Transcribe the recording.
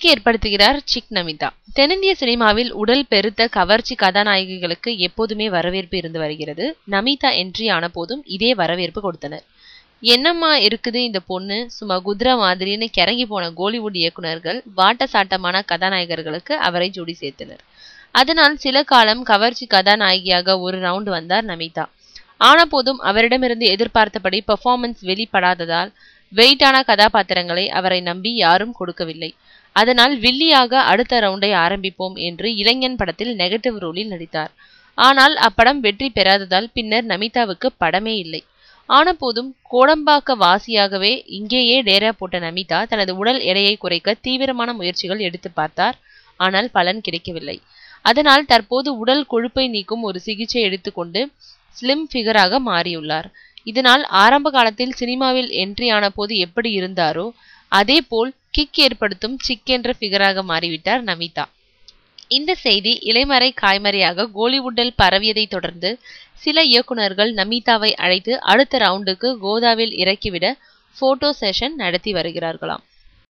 ஏற்படுத்துகிறார் sick Namitha தென்னிந்திய சினிமாவில் உடல் பெருத்த கவர்ச்சி கதாநாயகிகளுக்கு எப்போதுமே வரவேற்பு இருந்து வருகிறது நமிதா என்ட்ரி ஆன போதும் இதே வரவேற்பு கொடுத்தனர் என்னம்மா இருக்குது இந்த பொண்ணு சும்மா குதிரை மாதிரின்னு கிறங்கி போன கோலிவுட் இயக்குனர்கள் வாட்ட சாட்டமான கதாநாயகர்களுக்கு அவரை ஜோடி சேர்த்தனர் அதனால் சில காலம் கவர்ச்சி கதாநாயகியாக ஒரு ரவுண்ட் வந்தார் நமிதா ஆனபோதும் அவரிடமிருந்து எதிர்பார்த்தபடி பெர்ஃபார்மன்ஸ் வெளிப்படாததால் வெயிட்டான கதாபாத்திரங்களை அவரை நம்பி யாரும் கொடுக்கவில்லை அதனால் வில்லியாக அடுத்த ரவுண்டை ஆரம்பிப்போம் என்று இளைஞன் படத்தில் நெகட்டிவ் ரோலில் நடித்தார் ஆனால் அப்படம் வெற்றி பெறாததால் பின்னர் நமிதாவுக்கு படமே இல்லை ஆனபோதும் கோடம்பாக்க வாசியாகவே இங்கேயே டேரா போட்ட நமிதா தனது உடல் எடையை குறைக்க தீவிரமான முயற்சிகள் எடுத்து பார்த்தார் ஆனால் பலன் கிடைக்கவில்லை அதனால் தற்போது உடல் கொழுப்பை நீக்கும் ஒரு சிகிச்சை எடுத்துக்கொண்டு ஸ்லிம் ஃபிகராக மாறியுள்ளார் இதனால் ஆரம்ப காலத்தில் சினிமாவில் என்ட்ரி ஆன போது எப்படி இருந்தாரோ அதே போல் கிக் ஏற்படுத்தும் சிக் என்ற ஃபிகராக மாறிவிட்டார் நமிதா இந்த செய்தி இலைமறை காய்மறையாக கோலிவுட்டில் பரவியதை தொடர்ந்து சில இயக்குனர்கள் நமிதாவை அழைத்து அடுத்த ரவுண்டுக்கு கோதாவில் இறக்கிவிட போட்டோ செஷன் நடத்தி வருகிறார்களாம்